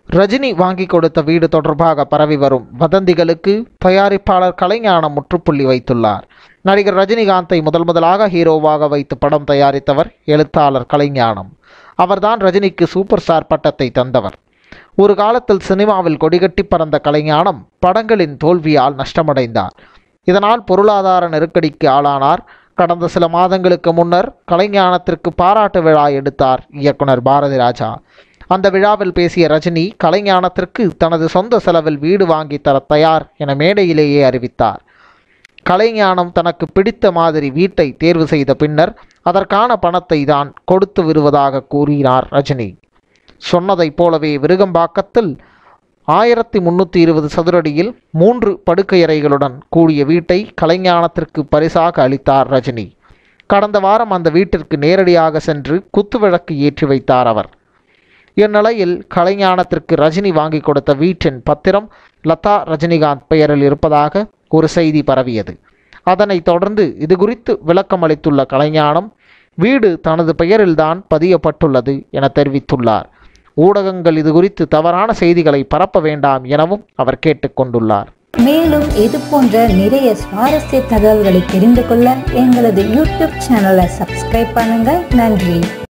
ரஜினி வாங்கி கொடுத்த வீடு தொடர்பாக பரவி வரும் வதந்திகளுக்கு தயாரிப்பாளர் கலைஞானம் முற்றுப்புள்ளி வைத்துள்ளார் நடிகர் ரஜினிகாந்தை முதல் முதலாக ஹீரோவாக வைத்து படம் தயாரித்தவர் எழுத்தாளர் கலைஞானம் அவர்தான் ரஜினிக்கு சூப்பர் ஸ்டார் பட்டத்தை தந்தவர் ஒரு காலத்தில் சினிமாவில் கொடிகட்டி பறந்த கலைஞானம் படங்களின் தோல்வியால் நஷ்டமடைந்தார் இதனால் பொருளாதார நெருக்கடிக்கு ஆளானார் கடந்த சில மாதங்களுக்கு முன்னர் கலைஞானத்திற்கு பாராட்டு விழா எடுத்தார் இயக்குனர் பாரதி ராஜா அந்த விழாவில் பேசிய ரஜினி கலைஞானத்திற்கு தனது சொந்த செலவில் வீடு வாங்கி தர தயார் என மேடையிலேயே அறிவித்தார் கலைஞானம் தனக்கு பிடித்த மாதிரி வீட்டை தேர்வு செய்த பின்னர் அதற்கான பணத்தை தான் கொடுத்து விடுவதாக கூறினார் ரஜினி சொன்னதைப் போலவே விருகம்பாக்கத்தில் ஆயிரத்தி முன்னூற்றி இருபது சதுரடியில் மூன்று படுக்கையறைகளுடன் கூடிய வீட்டை கலைஞானத்திற்கு பரிசாக அளித்தார் ரஜினி கடந்த வாரம் அந்த வீட்டிற்கு நேரடியாக சென்று குத்துவிளக்கு ஏற்றி வைத்தார் அவர் இந்நிலையில் கலைஞானத்திற்கு ரஜினி வாங்கி கொடுத்த வீட்டின் பத்திரம் லதா ரஜினிகாந்த் பெயரில் இருப்பதாக ஒரு செய்தி பரவியது அதனைத் தொடர்ந்து இது குறித்து விளக்கம் அளித்துள்ள கலைஞானம் வீடு தனது பெயரில்தான் பதியப்பட்டுள்ளது என தெரிவித்துள்ளார் ஊடகங்கள் இது குறித்து தவறான செய்திகளை பரப்ப வேண்டாம் எனவும் அவர் கேட்டுக்கொண்டுள்ளார் மேலும் இது போன்ற நிறைய சுவாரஸ்ய தகவல்களை தெரிந்து கொள்ள எங்களது யூடியூப் சேனலை சப்ஸ்கிரைப் பண்ணுங்க நன்றி